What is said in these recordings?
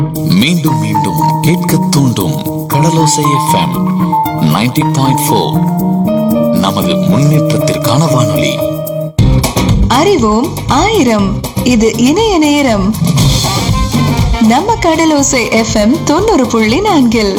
மீண்டும் மீண்டும் கேட்க தூண்டும் கடலோசை எஃப்எம் 90.4 பாயிண்ட் ஃபோர் நமது முன்னேற்றத்திற்கான வானொலி அறிவோம் ஆயிரம் இது இணைய நேரம் நம்ம கடலோசை எஃப்எம் தொண்ணூறு புள்ளி நான்கில்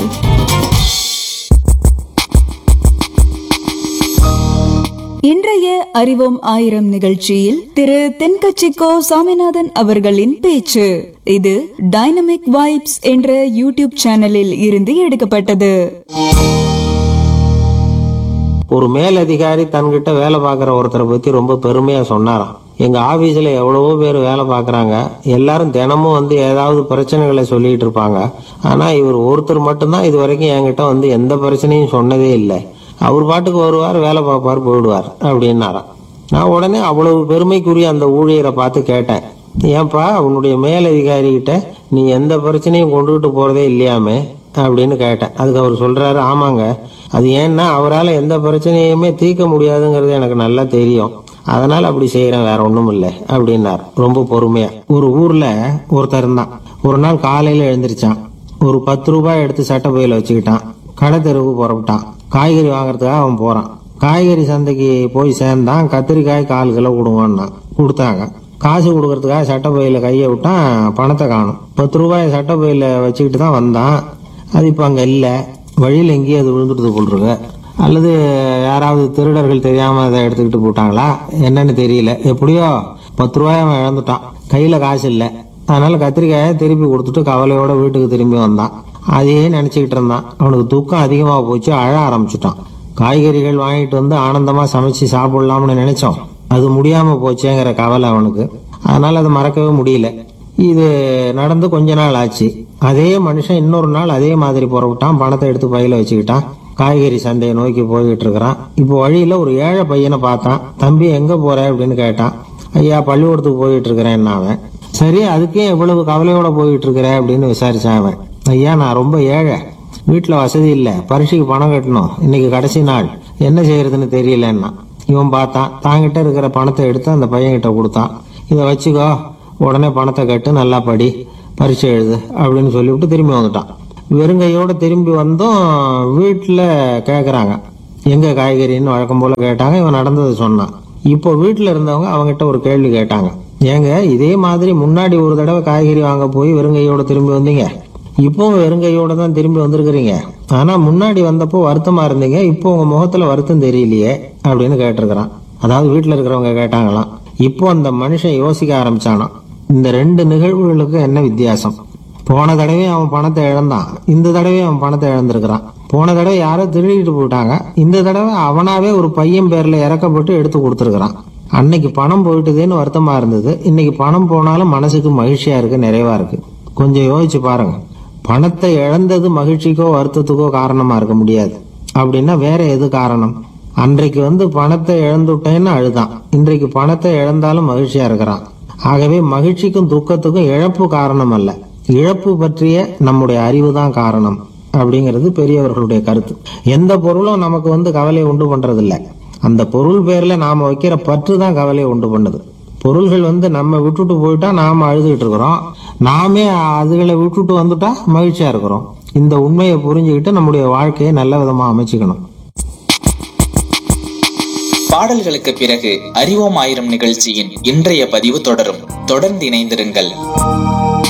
இன்றைய அறிவோம் ஆயிரம் நிகழ்ச்சியில் திரு தென்கட்சிக்கோ சாமிநாதன் அவர்களின் பேச்சு இது டைனமிக் வைப்ஸ் என்ற யூடியூப் சேனலில் இருந்து எடுக்கப்பட்டது ஒரு மேலதிகாரி தன்கிட்ட வேலை பார்க்குற ஒருத்தரை பற்றி ரொம்ப பெருமையாக சொன்னாராம் எங்கள் ஆஃபீஸில் எவ்வளவோ பேர் வேலை பார்க்குறாங்க எல்லாரும் தினமும் வந்து ஏதாவது பிரச்சனைகளை சொல்லிட்டு இருப்பாங்க ஆனால் இவர் ஒருத்தர் மட்டும்தான் இது வரைக்கும் என்கிட்ட வந்து எந்த பிரச்சனையும் சொன்னதே இல்லை அவர் பாட்டுக்கு வருவார் வேலை பார்ப்பார் போயிடுவார் அப்படின்னாராம் நான் உடனே அவ்வளவு பெருமைக்குரிய அந்த ஊழியரை பார்த்து கேட்டேன் ஏன்பா உன்னுடைய மேலதிகாரிகிட்ட நீ எந்த பிரச்சனையும் கொண்டுகிட்டு போகிறதே இல்லையாமே அப்படின்னு கேட்டேன் அதுக்கு அவர் சொல்றாரு ஆமாங்க அது ஏன்னா அவரால் எந்த பிரச்சனையுமே தீர்க்க முடியாதுங்கிறது எனக்கு நல்லா தெரியும் அதனால அப்படி செய்யறேன் வேற ஒன்றும் இல்லை அப்படின்னார் ரொம்ப பொறுமையா ஒரு ஊர்ல ஒருத்தர் இருந்தான் ஒரு நாள் காலையில எழுந்திருச்சான் ஒரு பத்து ரூபாய் எடுத்து சட்டை பையில வச்சுக்கிட்டான் கடை தெருவுக்கு புறப்பட்டான் காய்கறி வாங்குறதுக்காக அவன் போறான் காய்கறி சந்தைக்கு போய் சேர்ந்தான் கத்திரிக்காய் கால் கிலோ கொடுங்கன்னா கொடுத்தாங்க காசு கொடுக்கறதுக்காக சட்டை பையில கையை விட்டான் பணத்தை காணும் பத்து ரூபாய் சட்டை பையில வச்சுக்கிட்டு தான் வந்தான் அது இப்போ அங்கே இல்லை வழியில் எங்கேயோ அது விழுந்துட்டு போல் இருக்கு அல்லது யாராவது திருடர்கள் தெரியாம அதை எடுத்துக்கிட்டு போட்டாங்களா என்னன்னு தெரியல எப்படியோ பத்து ரூபாய் அவன் இழந்துட்டான் கையில காசு இல்லை அதனால கத்திரிக்காயை திருப்பி கொடுத்துட்டு கவலையோட வீட்டுக்கு திரும்பி வந்தான் அதையே நினைச்சுக்கிட்டு இருந்தான் அவனுக்கு தூக்கம் அதிகமாக போச்சு அழ ஆரம்பிச்சுட்டான் காய்கறிகள் வாங்கிட்டு வந்து ஆனந்தமா சமைச்சு சாப்பிடலாம்னு நினைச்சோம் அது முடியாம போச்சேங்கிற கவலை அவனுக்கு அதனால அதை மறக்கவே முடியல இது நடந்து கொஞ்ச நாள் ஆச்சு அதே மனுஷன் இன்னொரு நாள் அதே மாதிரி புறப்பட்டான் பணத்தை எடுத்து பையில வச்சுக்கிட்டான் காய்கறி சந்தையை நோக்கி போய்கிட்டு இருக்கிறான் இப்போ வழியில ஒரு ஏழை பையனை பார்த்தான் தம்பி எங்க போற அப்படின்னு கேட்டான் ஐயா பள்ளிக்கூடத்துக்கு போயிட்டு இருக்கிறேன் அவன் சரி அதுக்கே எவ்வளவு கவலையோட போயிட்டு இருக்கிற அப்படின்னு விசாரிச்சான் அவன் ஐயா நான் ரொம்ப ஏழை வீட்டில் வசதி இல்லை பரீட்சைக்கு பணம் கட்டணும் இன்னைக்கு கடைசி நாள் என்ன செய்யறதுன்னு தெரியலன்னா இவன் பார்த்தான் தாங்கிட்ட இருக்கிற பணத்தை எடுத்து அந்த பையன்கிட்ட கொடுத்தான் இதை வச்சுக்கோ உடனே பணத்தை கட்டு நல்லா படி பரீட்சை எழுது அப்படின்னு சொல்லிவிட்டு திரும்பி வந்துட்டான் வெறுங்கையோட திரும்பி வந்தும் வீட்டில் கேட்குறாங்க எங்க காய்கறின்னு வழக்கம் போல கேட்டாங்க இவன் நடந்ததை சொன்னான் இப்போ வீட்டில் இருந்தவங்க அவங்ககிட்ட ஒரு கேள்வி கேட்டாங்க ஏங்க இதே மாதிரி முன்னாடி ஒரு தடவை காய்கறி வாங்க போய் வெறுங்கையோட திரும்பி வந்தீங்க இப்போவும் வெறுங்கையோட தான் திரும்பி வந்திருக்கிறீங்க ஆனா முன்னாடி வந்தப்போ வருத்தமா இருந்தீங்க இப்போ உங்க முகத்துல வருத்தம் தெரியலையே அப்படின்னு கேட்டிருக்கிறான் அதாவது வீட்டுல இருக்கிறவங்க கேட்டாங்களாம் இப்போ அந்த மனுஷன் யோசிக்க ஆரம்பிச்சானாம் இந்த ரெண்டு நிகழ்வுகளுக்கு என்ன வித்தியாசம் போன தடவை அவன் பணத்தை இழந்தான் இந்த தடவை அவன் பணத்தை இழந்திருக்கிறான் போன தடவை யாரோ திருடிட்டு போயிட்டாங்க இந்த தடவை அவனாவே ஒரு பையன் பேர்ல இறக்கப்பட்டு எடுத்து கொடுத்துருக்கிறான் அன்னைக்கு பணம் போயிட்டுதேன்னு வருத்தமா இருந்தது இன்னைக்கு பணம் போனாலும் மனசுக்கு மகிழ்ச்சியா இருக்கு நிறைவா இருக்கு கொஞ்சம் யோசிச்சு பாருங்க பணத்தை இழந்தது மகிழ்ச்சிக்கோ வருத்தத்துக்கோ காரணமா இருக்க முடியாது அப்படின்னா வேற எது காரணம் அன்றைக்கு வந்து பணத்தை இழந்துட்டேன்னு அழுதான் இன்றைக்கு பணத்தை இழந்தாலும் மகிழ்ச்சியா இருக்கிறான் ஆகவே மகிழ்ச்சிக்கும் துக்கத்துக்கும் இழப்பு காரணம் அல்ல இழப்பு பற்றிய நம்முடைய அறிவு தான் காரணம் அப்படிங்கிறது பெரியவர்களுடைய கருத்து எந்த பொருளும் நமக்கு வந்து கவலையை உண்டு பண்றதில்ல அந்த பொருள் பேர்ல நாம வைக்கிற பற்று தான் கவலையை உண்டு பண்ணுது பொருள்கள் வந்து நம்ம விட்டுட்டு போயிட்டா நாம அழுதுகிட்டு இருக்கிறோம் நாமே அதுகளை விட்டுட்டு வந்துட்டா மகிழ்ச்சியா இருக்கிறோம் இந்த உண்மையை புரிஞ்சுக்கிட்டு நம்முடைய வாழ்க்கையை நல்ல விதமா அமைச்சுக்கணும் பாடல்களுக்கு பிறகு அறிவோம் ஆயிரம் நிகழ்ச்சியின் இன்றைய பதிவு தொடரும் தொடர்ந்து இணைந்திருங்கள்